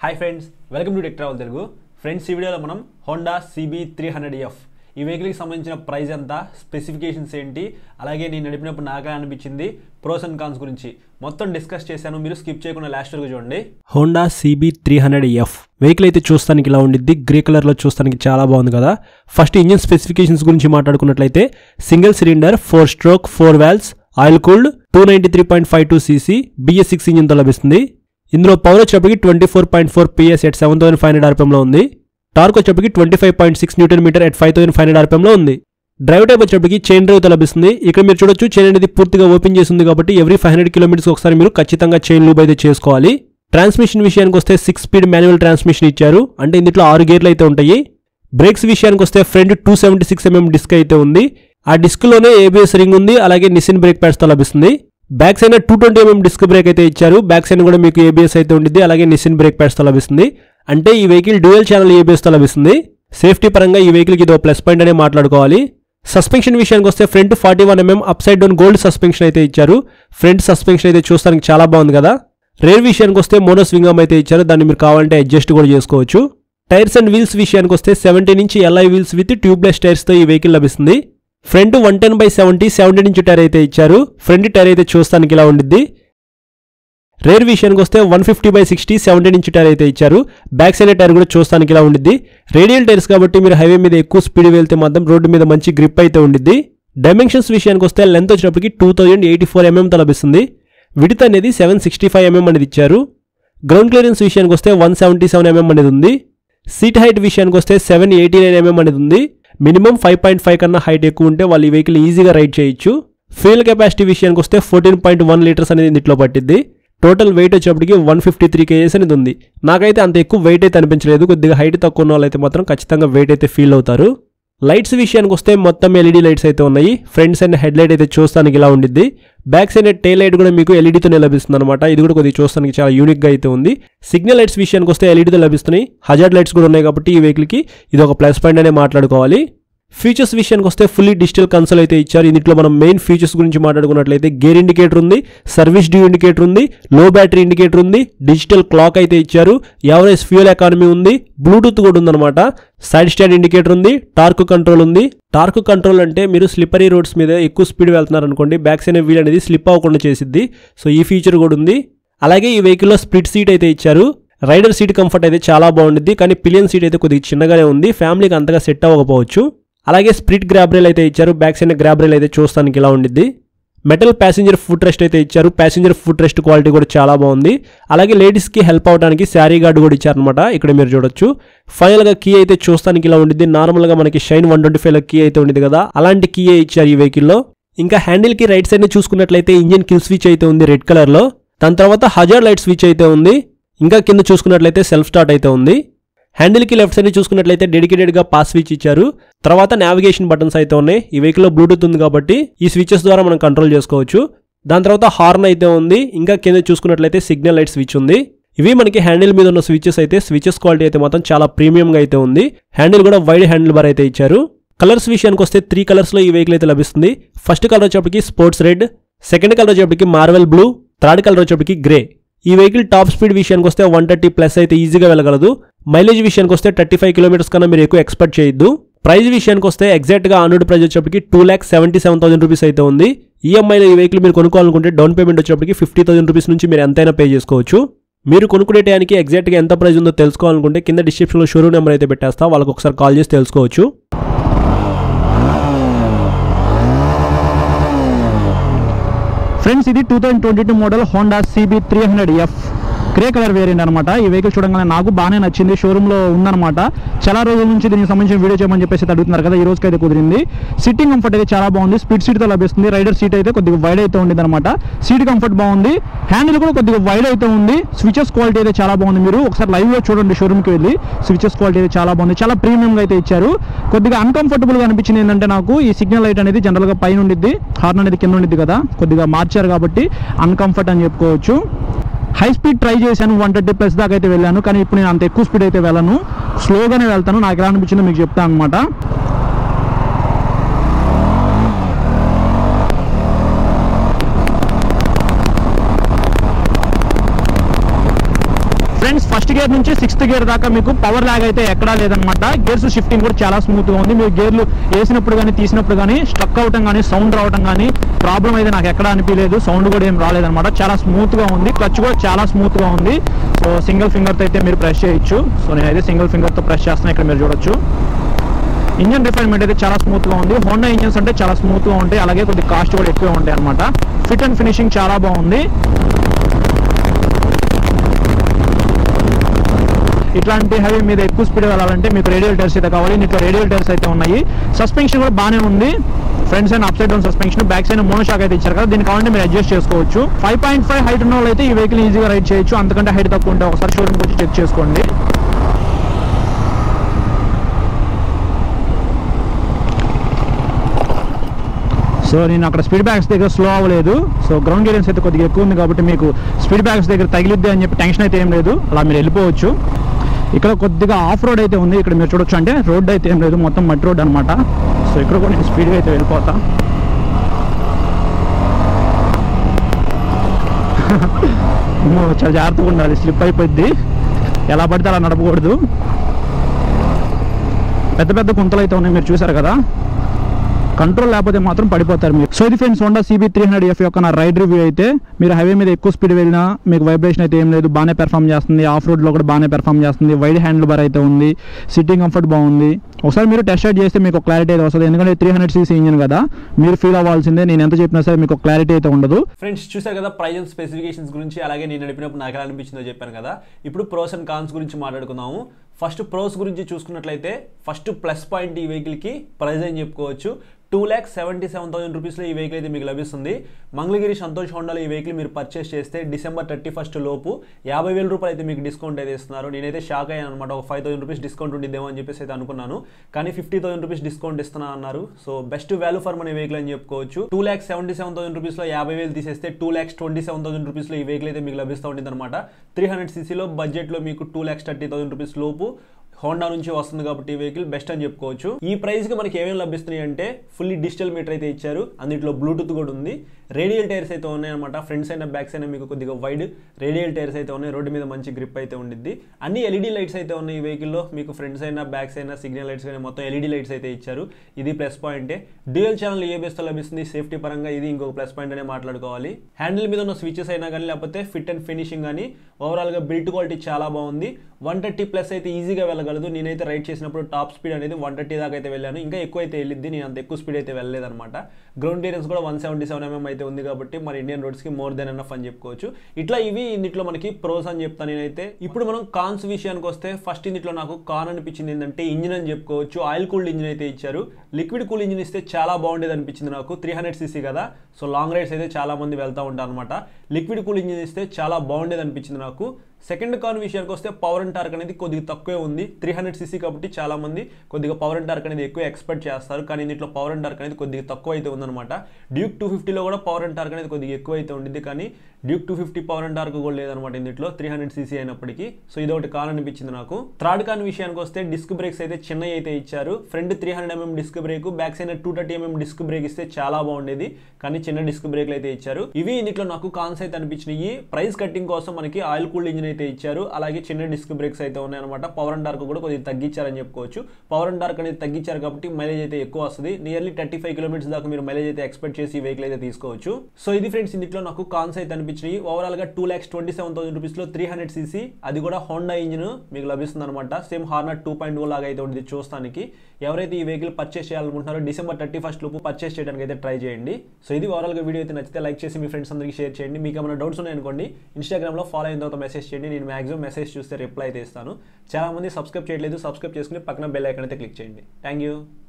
hi friends welcome to tech travel Telugu friends ఈ వీడియోలో మనం Honda CB three hundred F ఈ వెహికల్కి సంబంధించిన ప్రైస్ ఎంత స్పెసిఫికేషన్స్ ఏంటి అలాగే నేను నడిపినప్పుడు నాగా అనిపించింది ప్రోస్ అండ్ కాన్స్ గురించి మొత్తం డిస్కస్ చేశాను మీరు స్కిప్ చేయకుండా లాస్ట్ వరకు చూడండి Honda CB three hundred F vehicle అయితే చూస్తానికి ఇలా ఉండిద్ది గ్రే కలర్లో చూస్తానికి చాలా బాగుంది కదా ఫస్ట్ ఇంజిన్ స్పెసిఫికేషన్స్ గురించి మాట్లాడుకున్నట్లయితే single cylinder four stroke four valves oil cooled two ninety three point five two cc BS six ఇంజిన్తో లభిస్తుంది ఇందులో పవర్ వచ్చేప్పటికి twenty four point four PS at seven thousand five hundred ఆర్పిఎంలో ఉంది torque వచ్చేప్పటికి twenty five point six newton meter at five thousand five hundred ఆర్పిఎంలో ఉంది drive type వచ్చేప్పటికి చైన్ డ్రైవ్తో లభిస్తుంది ఇక్కడ మీరు చూడొచ్చు చైన్ అనేది పూర్తిగా ఓపెన్ చేసి ఉంది కాబట్టి ఎవ్రీ ఫైవ్ హండ్రెడ్ కిలోమీటర్స్ ఒకసారి మీరు ఖచ్చితంగా చైన్ లూబ్ అయితే చేసుకోవాలి ట్రాన్స్మిషన్ విషయానికి వస్తే సిక్స్ స్పీడ్ మాన్యువల్ ట్రాన్స్మిషన్ ఇచ్చారు అంటే ఇందులో ఆరు గేర్లు అయితే ఉంటాయి బ్రేక్స్ విషయానికి వస్తే front two seventy six mm disc అయితే ఉంది ఆ డిస్క్లోనే ఏబిఎస్ రింగ్ ఉంది అలాగే నిసిన్ బ్రేక్ ప్యాడ్స్తో లభిస్తుంది back side two twenty mm disc brake అయితే ఇచ్చారు బ్యాక్ సైడ్ కూడా మీకు ఏబిఎస్ అయితే ఉండిద్ది అలాగే నిసిన్ బ్రేక్ ప్యాడ్స్తో లభిస్తుంది అంటే ఈ వెహికల్ డ్యూయల్ ఛానల్ ఏబిఎస్తో లభిస్తుంది సేఫ్టీ పరంగా ఈ వెహికల్కి ఇదో ప్లస్ పాయింట్ అనే మాట్లాడుకోవాలి సస్పెన్షన్ విషయానికి వస్తే front forty one mm up side down gold suspension అయితే ఇచ్చారు ఫ్రంట్ సస్పెన్షన్ అయితే చూస్తానికి చాలా బాగుంది కదా రేర్ విషయానికి వస్తే మోనో స్వింగమ్ అయితే ఇచ్చారు దాన్ని మీరు కావాలంటే అడ్జస్ట్ కూడా చేసుకోవచ్చు టైర్స్ అండ్ వీల్స్ విషయానికి వస్తే సెవెంటీ నుంచి ఎల్ఐ వీల్స్ విత్ ట్యూబ్లెస్ టైర్స్తో ఈ వెహికల్ లభిస్తుంది front one ten by seventy seventy నుంచి టైర్ అయితే ఇచ్చారు ఫ్రంట్ టైర్ అయితే చూస్తానికి ఇలా ఉండిద్ది రేర్ విషయానికి వస్తే one fifty by sixty seventy inch tyre అయితే ఇచ్చారు బ్యాక్ సైడ్ టైర్ కూడా చూస్తానికి ఇలా ఉండిద్ది రేడియల్ టైర్స్ కాబట్టి మీరు హైవే మీద ఎక్కువ స్పీడ్ వెళ్తే మాత్రం రోడ్డు మీద మంచి గ్రిప్ అయితే ఉండిద్ది డైమెన్షన్స్ విషయానికి వస్తే లెంత్ వచ్చినప్పటికి టూ థౌజండ్ ఎయిటీ ఫోర్ ఎంఎంతో లభిస్తుంది విడత్ అనేది సెవెన్ సిక్స్టీ ఫైవ్ ఎంఎం అనేది ఇచ్చారు గ్రౌండ్ క్లియరెన్స్ విషయానికి వస్తే వన్ సెవెంటీ సెవెన్ ఎంఎం అనేది ఉంది సీట్ హైట్ విషయానికి వస్తే సెవెన్ ఎయిటీ నైన్ ఎంఎం అనేది ఉంది మినిమం ఫైవ్ పాయింట్ ఫైవ్ కన్నా హైట్ ఎక్కువ ఉంటే వాళ్ళు ఈ వెహికల్ ఈజీగా రైడ్ చేయొచ్చు ఫ్యూల్ కెపాసిటీ విషయానికి వస్తే ఫోర్టీన్ పాయింట్ వన్ లీటర్స్ అనేది ఇందులో పట్టింది టోటల్ వెయిట్ వచ్చేప్పటికి వన్ ఫిఫ్టీ త్రీ కేజెస్ అనేది ఉంది నాకైతే అంత ఎక్కువ వెయిట్ అయితే అనిపించలేదు కొద్దిగా హైట్ తక్కువ ఉన్న వాళ్ళైతే మాత్రం ఖచ్చితంగా వెయిట్ అయితే ఫీల్ అవుతారు లైట్స్ విషయానికి వస్తే మొత్తం ఎల్ఈడి లైట్స్ అయితే ఉన్నాయి ఫ్రంట్ సైడ్ హెడ్ లైట్ అయితే చూస్తానికి ఇలా ఉండిద్ది బ్యాక్ సైడ్ టైల్ లైట్ కూడా మీకు ఎల్ఈడితోనే లభిస్తుంది అనమాట ఇది కూడా కొద్దిగా చూస్తానికి చాలా యూనిక్గా అయితే ఉంది సిగ్నల్ లైట్స్ విషయానికి వస్తే ఎల్ఈడితో లభిస్తున్నాయి హజార్డ్ లైట్స్ కూడా ఉన్నాయి కాబట్టి ఈ వెహికల్కి ఇది ఒక ప్లస్ పాయింట్ అనే మాట్లాడుకోవాలి ఫీచర్స్ విషయానికి వస్తే ఫుల్లీ డిజిటల్ కన్సోల్ అయితే ఇచ్చారు ఇందులో మనం మెయిన్ ఫీచర్స్ గురించి మాట్లాడుకున్నట్లయితే గేర్ ఇండికేటర్ ఉంది సర్వీస్ డ్యూ ఇండికేటర్ ఉంది లో బ్యాటరీ ఇండికేటర్ ఉంది డిజిటల్ క్లాక్ అయితే ఇచ్చారు యావరేజ్ ఫ్యూయల్ ఎకానమీ ఉంది బ్లూటూత్ కూడా ఉందన్నమాట సైడ్ స్టాండ్ ఇండికేటర్ ఉంది టార్క్ కంట్రోల్ ఉంది టార్క్ కంట్రోల్ అంటే మీరు స్లిప్పరీ రోడ్స్ మీద ఎక్కువ స్పీడ్ వెళ్తున్నారు అనుకోండి బ్యాక్ సైడ్ వీల్ అనేది స్లిప్ అవ్వకుండా చేసిద్ది సో ఈ ఫీచర్ కూడా ఉంది అలాగే ఈ వెహికల్లో స్ప్లిట్ సీట్ అయితే ఇచ్చారు రైడర్ సీట్ కంఫర్ట్ అయితే చాలా బాగుంటుంది కానీ పిలియన్ సీట్ అయితే కొద్దిగా చిన్నగానే ఉంది ఫ్యామిలీకి అంతగా సెట్ అవ్వకపోవచ్చు అలాగే స్ప్లిట్ గ్రాబ్ రైల్ అయితే ఇచ్చారు బ్యాక్ సైడ్ గ్రాబ్ రైల్ అయితే చూస్తానికి ఇలా ఉండిద్ది మెటల్ ప్యాసింజర్ ఫుట్ రెస్ట్ అయితే ఇచ్చారు ప్యాసింజర్ ఫుట్ రెస్ట్ క్వాలిటీ కూడా చాలా బాగుంది అలాగే లేడీస్కి హెల్ప్ అవడానికి శారీ గార్డ్ కూడా ఇచ్చారనమాట ఇక్కడ మీరు చూడొచ్చు ఫైనల్గా కీ అయితే చూస్తానికి ఇలా ఉండిద్ది నార్మల్గా మనకి షైన్ వన్ ట్వంటీ ఫైవ్లో కీ అయితే ఉంది కదా అలాంటి కీయే ఇచ్చారు ఈ వెహికల్లో ఇంకా హ్యాండిల్కి రైట్ సైడ్ చూసుకున్నట్లయితే ఇంజిన్ కిల్ స్విచ్ అయితే ఉంది రెడ్ కలర్లో దాని తర్వాత హజార్ లైట్ స్విచ్ అయితే ఉంది ఇంకా కింద చూసుకున్నట్లయితే సెల్ఫ్ స్టార్ట్ అయితే ఉంది హ్యాండిల్కి లెఫ్ట్ సైడ్ చూసుకున్నట్లయితే డెడికేటెడ్గా పాస్ స్విచ్ ఇచ్చారు తర్వాత నావిగేషన్ బటన్స్ అయితే ఉన్నాయి ఈ వెహికల్లో బ్లూటూత్ ఉంది కాబట్టి ఈ స్విచెస్ ద్వారా మనం కంట్రోల్ చేసుకోవచ్చు దాని తర్వాత హార్న్ అయితే ఉంది ఇంకా కింద చూసుకున్నట్లయితే సిగ్నల్ లైట్ స్విచ్ ఉంది ఇవి మనకి హ్యాండిల్ మీద ఉన్న స్విచెస్ అయితే స్విచెస్ క్వాలిటీ అయితే మాత్రం చాలా ప్రీమియంగా అయితే ఉంది హ్యాండిల్ కూడా వైడ్ హ్యాండిల్ బార్ అయితే ఇచ్చారు కలర్స్ విషయానికి వస్తే త్రీ కలర్స్లో ఈ వెహికల్ అయితే లభిస్తుంది ఫస్ట్ కలర్ వచ్చేప్పటికి స్పోర్ట్స్ రెడ్ సెకండ్ కలర్ వచ్చేప్పటికి మార్వెల్ బ్లూ థర్డ్ కలర్ వచ్చేప్పటికి గ్రే ఈ వెహికల్ టాప్ స్పీడ్ విషయానికి వస్తే వన్ థర్టీ ప్లస్ అయితే ఈజీగా వెళ్ళగలదు మైలేజ్ విషయానికి వస్తే థర్టీ ఫైవ్ కిలోమీటర్స్ కన్నా మీరు ఎక్కువ ఎక్స్పెక్ట్ చేయొద్దు ప్రైస్ విషయానికి వస్తే ఎగ్జాక్ట్గా ఆనుడ్ ప్రైస్ వచ్చేప్పటికి two lakh seventy seven thousand rupees అయితే ఉంది ఈఎంఐలో ఈ వెహికల్ మీరు కొనుక్కోవాలనుకుంటే డౌన్ పేమెంట్ వచ్చేప్పటికి ఫిఫ్టీ థౌసండ్ రూపీస్ నుంచి మీరు ఎంతైనా పే చేసుకోవచ్చు మీరు కొనుక్కునే టయానికి ఎగ్జాక్ట్గా ఎంత ప్రైస్ ఉందో తెలుసుకోవాలనుకుంటే కింద డిస్క్రిప్షన్లో షోరూమ్ నెంబర్ అయితే పెట్టేస్తా వాళ్ళకి ఒకసారి కాల్ చేసి తెలుసుకోవచ్చు ఫ్రెండ్స్ ఇది two thousand twenty two model Honda CB three hundred F grey colour variant అనమాట ఈ వెహికల్ చూడగానే నాకు బాగానే నచ్చింది షోరూంలో ఉందన్నమాట చాలా రోజుల నుంచి దీనికి సంబంధించిన వీడియో చేయమని చెప్పేసి అయితే అడుగుతున్నారు కదా ఈ రోజుకి అయితే కుదిరింది సిట్టింగ్ కంఫర్ట్ అయితే చాలా బాగుంది స్పీడ్ సీట్తో లభిస్తుంది రైడర్ సీట్ అయితే కొద్దిగా వైడ్ అయితే ఉంది అనమాట సీట్ కంఫర్ట్ బాగుంది హ్యాండిల్ కూడా కొద్దిగా వైడ్ అయితే ఉంది స్విచెస్ క్వాలిటీ అయితే చాలా బాగుంది మీరు ఒకసారి లైవ్లో చూడండి షోరూమ్కి వెళ్ళి స్విచెస్ క్వాలిటీ అయితే చాలా బాగుంది చాలా ప్రీమియంగా అయితే ఇచ్చారు కొద్దిగా అన్కంఫర్టబుల్గా అనిపించింది ఏంటంటే నాకు ఈ సిగ్నల్ లైట్ అనేది జనరల్గా పైన ఉండిద్ది హార్న్ అనేది కింద ఉండిద్ది కదా కొద్దిగా మార్చారు కాబట్టి అన్కంఫర్ట్ అని చెప్పుకోవచ్చు హై స్పీడ్ ట్రై చేశాను వన్ థర్టీ ప్లస్ దాకా అయితే వెళ్ళాను కానీ ఇప్పుడు నేను అంత ఎక్కువ స్పీడ్ అయితే వెళ్ళను స్లోగానే వెళ్తాను నాకు ఎలా అనిపించిందో మీకు చెప్తాను అనమాట ఫ్రెండ్స్ ఫస్ట్ గేర్ నుంచి సిక్స్త్ గేర్ దాకా మీకు పవర్ లాగ్ అయితే ఎక్కడా లేదనమాట గేర్స్ షిఫ్టింగ్ కూడా చాలా స్మూత్ గా ఉంది మీరు గేర్లు వేసినప్పుడు కానీ తీసినప్పుడు కానీ స్ట్రక్ అవటం కానీ సౌండ్ రావటం కానీ ప్రాబ్లం అయితే నాకు ఎక్కడ అనిపించలేదు సౌండ్ కూడా ఏం రాలేదన్నమాట చాలా స్మూత్ గా ఉంది క్లచ్ కూడా చాలా స్మూత్ గా ఉంది సో సింగిల్ ఫింగర్ తో అయితే మీరు ప్రెస్ చేయొచ్చు సో నేనైతే సింగిల్ ఫింగర్ తో ప్రెస్ చేస్తున్నా ఇక్కడ మీరు చూడొచ్చు ఇంజన్ రిఫైన్మెంట్ అయితే చాలా స్మూత్ గా ఉంది హోండా ఇంజన్స్ అంటే చాలా స్మూత్ గా ఉంటాయి అలాగే కొద్ది కాస్ట్ కూడా ఎక్కువ ఉంటాయి అనమాట ఫిట్ అండ్ ఫినిషింగ్ చాలా బాగుంది ఇట్లాంటి హైవే మీద ఎక్కువ స్పీడ్ వెళ్ళాలంటే మీకు రేడియల్ టైర్స్ అయితే కావాలి నీకు రేడియల్ టైర్స్ అయితే ఉన్నాయి సస్పెన్షన్ కూడా బాగానే ఉంది front side up side down suspension back side monoshock అయితే ఇచ్చారు కదా దీనికి కావాలంటే మీరు అడ్జస్ట్ చేసుకోవచ్చు ఫైవ్ పాయింట్ ఫైవ్ హైట్ ఉన్న వాళ్ళు అయితే ఈ వెహికల్ ఈజీగా రైడ్ చేయొచ్చు అంతకంటే హైట్ తక్కువ ఉంటే ఒకసారి షోరూమ్ వచ్చి చెక్ చేసుకోండి సో నేను అక్కడ స్పీడ్ బ్యాగ్స్ దగ్గర స్లో అవ్వలేదు సో గ్రౌండ్ క్లియరెన్స్ అయితే కొద్దిగా ఎక్కువ ఉంది కాబట్టి మీకు స్పీడ్ బ్యాగ్స్ దగ్గర తగిలిద్ది అని చెప్పి టెన్షన్ అయితే ఏం లేదు అలా మీరు వెళ్ళిపోవచ్చు ఇక్కడ కొద్దిగా ఆఫ్ రోడ్ అయితే ఉంది ఇక్కడ మీరు చూడొచ్చు అంటే రోడ్ అయితే ఏం లేదు మొత్తం మట్టి రోడ్ అనమాట సో ఇక్కడ కూడా నేను స్పీడ్గా అయితే వెళ్ళిపోతా అమ్మో, చాలా జాగ్రత్తగా ఉండాలి స్లిప్ అయిపోద్ది ఎలా పడితే అలా నడపకూడదు పెద్ద పెద్ద కుంతలు అయితే ఉన్నాయి మీరు చూసారు కదా కంట్రోల్ లేకపోతే మాత్రం పడిపోతారు మీరు సో ఇది friends Honda CB three hundred F యొక్క నా రైడ్ రివ్యూ అయితే మీరు హైవే మీద ఎక్కువ స్పీడ్ వెళ్ళినా మీకు వైబ్రేషన్ అయితే ఏం లేదు బాగానే పెర్ఫామ్ చేస్తుంది ఆఫ్ రోడ్లో కూడా బాగానే పెర్ఫామ్ చేస్తుంది వైడ్ హ్యాండిల్ బార్ అయితే ఉంది సిట్టింగ్ కంఫర్ట్ బాగుంది ఒకసారి మీరు టెస్ట్ రైడ్ చేస్తే మీకు క్లారిటీ అయితే వస్తుంది ఎందుకంటే త్రీ హండ్రెడ్ సీసీ ఇంజిన్ కదా మీరు ఫీల్ అవ్వాల్సిందే నేను ఎంత చెప్పినా సరే మీకు క్లారిటీ అయితే ఉండదు ఫ్రెండ్స్ చూసారు కదా ప్రైజ్ అండ్ స్పెసిఫికేషన్స్ గురించి అలాగే నేను నడిపినప్పుడు నాకు ఎలా అనిపించిందో చెప్పాను కదా ఇప్పుడు ప్రోస్ అండ్ కాన్స్ గురించి మాట్లాడుకుందాము ఫస్ట్ ప్రోస్ గురించి చూసుకున్నట్లయితే ఫస్ట్ ప్లస్ పాయింట్ ఈ వెహికల్కి ప్రైజ్ అని చెప్పుకోవచ్చు two lakhs seventy seven thousand రూపీస్లో ఈ వెహికల్ అయితే మీకు లభిస్తుంది మంగళగిరి సంతోష్ హోండాలో ఈ వెహికల్ మీరు పర్చేస్ చేస్తే డిసెంబర్ థర్టీ ఫస్ట్ లోపు యాభై వేల రూపాయలు అయితే మీకు డిస్కౌంట్ అయితే ఇస్తున్నారు నేనైతే షాక్ అయ్యాను అనమాట ఒక ఫైవ్ థౌసండ్ రూపీస్ డిస్కౌంట్ ఉండిద్దేమో అని చెప్పేసి అయితే అనుకున్నాను కానీ ఫిఫ్టీ థౌసండ్ రూపీస్ డిస్కౌంట్ ఇస్తున్నా అన్నారు సో బెస్ట్ వాల్యూ ఫర్ మన వెహికల్ అని చెప్పుకోవచ్చు two lakhs seventy seven thousand రూపీస్లో యాభై వేలు తీసేస్తే two lakhs twenty seven thousand రూపీస్లో ఈ వెహికల్ అయితే మీకు లభిస్తూ ఉంటుంది అనమాట త్రీ హండ్రెడ్ సీసీలో బడ్జెట్లో మీకు two lakhs thirty thousand rupees లోపు హోండా నుంచి వస్తుంది కాబట్టి ఈ వెహికల్ బెస్ట్ అని చెప్పుకోవచ్చు ఈ ప్రైస్ కి మనకి ఏమేమి లభిస్తున్నాయి అంటే ఫుల్లీ డిజిటల్ మీటర్ అయితే ఇచ్చారు అందులో బ్లూటూత్ కూడా ఉంది రేడియల్ టైర్స్ అయితే ఉన్నాయన్నమాట ఫ్రంట్స్ అయినా బ్యాక్స్ అయినా మీకు కొద్దిగా వైడ్ రేడియల్ టైర్స్ అయితే ఉన్నాయి రోడ్డు మీద మంచి గ్రిప్ అయితే ఉండిద్ది అన్ని ఎల్ఈడి లైట్స్ అయితే ఉన్నాయి ఈ వెహికల్లో మీకు ఫ్రంట్స్ అయినా బ్యాక్స్ అయినా సిగ్నల్ లైట్స్ కానీ మొత్తం ఎల్ఈడి లైట్స్ అయితే ఇచ్చారు ఇది ప్లస్ పాయింటే డ్యూయల్ ఛానల్ ఏబిఎస్ తో లభిస్తుంది సేఫ్టీ పరంగా ఇది ఇంకొక ప్లస్ పాయింట్ అనే మాట్లాడుకోవాలి హ్యాండిల్ మీద ఉన్న స్విచెస్ అయినా కానీ లేకపోతే ఫిట్ అండ్ ఫినిషింగ్ కానీ ఓవరాల్ గా బిల్ట్ క్వాలిటీ చాలా బాగుంది వన్ థర్టీ ప్లస్ అయితే ఈజీగా వెళ్ళగలదు నేనైతే రైడ్ చేసినప్పుడు టాప్ స్పీడ్ అనేది వన్ థర్టీ దాకా అయితే వెళ్ళాను ఇంకా ఎక్కువ అయితే వెళ్ళిద్ది నేను అంత ఎక్కువ స్పీడ్ అయితే వెళ్ళలేదన్నమాట గ్రౌండ్ క్లియరెన్స్ కూడా వన్ సెవెంటీ సెవెన్ ఎంఎం అయితే ఉంది కాబట్టి మరి ఇండియన్ రోడ్స్కి మోర్ దెన్ ఎనఫ్ అని చెప్పుకోవచ్చు ఇట్లా ఇవి ఇన్నిట్లో మనకి ప్రోస్ అని చెప్తాను నేనైతే ఇప్పుడు మనం కాన్స్ విషయానికి వస్తే ఫస్ట్ ఇన్నిట్లో నాకు కాన్ అనిపించింది ఏంటంటే ఇంజిన్ అని చెప్పుకోవచ్చు ఆయిల్ కూల్డ్ ఇంజిన్ అయితే ఇచ్చారు లిక్విడ్ కూల్ ఇంజిన్ ఇస్తే చాలా బాగుండేది అనిపించింది నాకు త్రీ హండ్రెడ్ సీసీ కదా సో లాంగ్ రైడ్స్ అయితే చాలా మంది వెళ్తూ ఉంటారు అనమాట లిక్విడ్ కూల్ ఇంజిన్ ఇస్తే చాలా బాగుండేది అనిపించింది నాకు సెకండ్ కాన్ విషయానికి వస్తే పవర్ అండ్ టార్క్ అనేది కొద్దిగా తక్కువే ఉంది త్రీ హండ్రెడ్ సీసీ కాబట్టి చాలా మంది కొద్దిగా పవర్ అండ్ టార్క్ అనేది ఎక్కువ ఎక్స్పెక్ట్ చేస్తారు కానీ దీంట్లో పవర్ అండ్ టార్క్ అనేది కొద్దిగా తక్కువ అయితే ఉందన్నమాట డ్యూక్ టూ ఫిఫ్టీలో కూడా పవర్ అండ్ టార్క్ అనేది కొద్దిగా ఎక్కువ అయితే ఉండింది కానీ Duke two fifty power and torque కూడా లేదనమాట ఇందులో త్రీ హండ్రెడ్ సీసీ అయినప్పటికీ సో ఇది ఒకటి కాన్ అనిపించింది నాకు థర్డ్ కాన్ విషయానికి వస్తే డిస్క్ బ్రేక్స్ అయితే చిన్నవి అయితే ఇచ్చారు front three hundred mm disc brake back side two thirty mm disc brake ఇస్తే చాలా బాగుండేది కానీ చిన్న డిస్క్ బ్రేక్లు అయితే ఇచ్చారు ఇవి ఇందులో నాకు కాన్స్ అయితే అనిపించినాయి ప్రైస్ కట్టింగ్ కోసం మనకి ఆయిల్ కూల్డ్ ఇంజిన్ అయితే ఇచ్చారు అలాగే చిన్న డిస్క్ బ్రేక్స్ అయితే ఉన్నాయన్నమాట పవర్ అండ్ డార్క్ కూడా కొద్దిగా తగ్గించారని చెప్పుకోవచ్చు పవర్ అండ్ డార్క్ అనేది తగ్గించారు కాబట్టి మైలేజ్ అయితే ఎక్కువ వస్తుంది నియర్లీ థర్టీ ఫైవ్ కిలోమీటర్స్ దాకా మీరు మైలేజ్ అయితే ఎక్స్పెక్ట్ చేసి ఈ వెహికల్ అయితే తీసుకోవచ్చు సో ఇది ఫ్రెండ్స్ ఇందులో నాకు కాన్స్ అయితే అనిపించినాయి ఓవరాల్ గా two lakhs twenty seven thousand rupees లో త్రీ హండ్రెడ్ సీసీ అది కూడా హోండా ఇంజిన్ మీకు లభిస్తుంది అనమాట same Hornet two point O లాగా అయితే ఉంటుంది చూస్తానికి ఎవరైతే ఈ వెహికల్ పర్చేస్ చేయాలనుకుంటున్నారో డిసెంబర్ థర్టీ ఫస్ట్ లోపు పర్చేస్ చేయడానికి అయితే ట్రై చేయండి సో ఇది ఓవరాల్ గా వీడియో అయితే నచ్చితే లైక్ చేసి మీ ఫ్రెండ్స్ అందరికీ షేర్ చేయండి మీకు ఏమైనా డౌట్స్ ఉన్నాయనుకోండి ఇన్స్టాగ్రామ్ లో ఫాలో అయిన తర్వాత మెసేజ్ చేయండి నేను మాక్సిమం మెసేజ్ చూస్తే రిప్లై అయితే ఇస్తాను చాలా మంది సబ్స్క్రైబ్ చేయట్లేదు సబ్స్క్రైబ్ చేసుకుని పక్కన బెల్ ఐకాన్ అయితే క్లిక్ చేయండి థ్యాంక్ యూ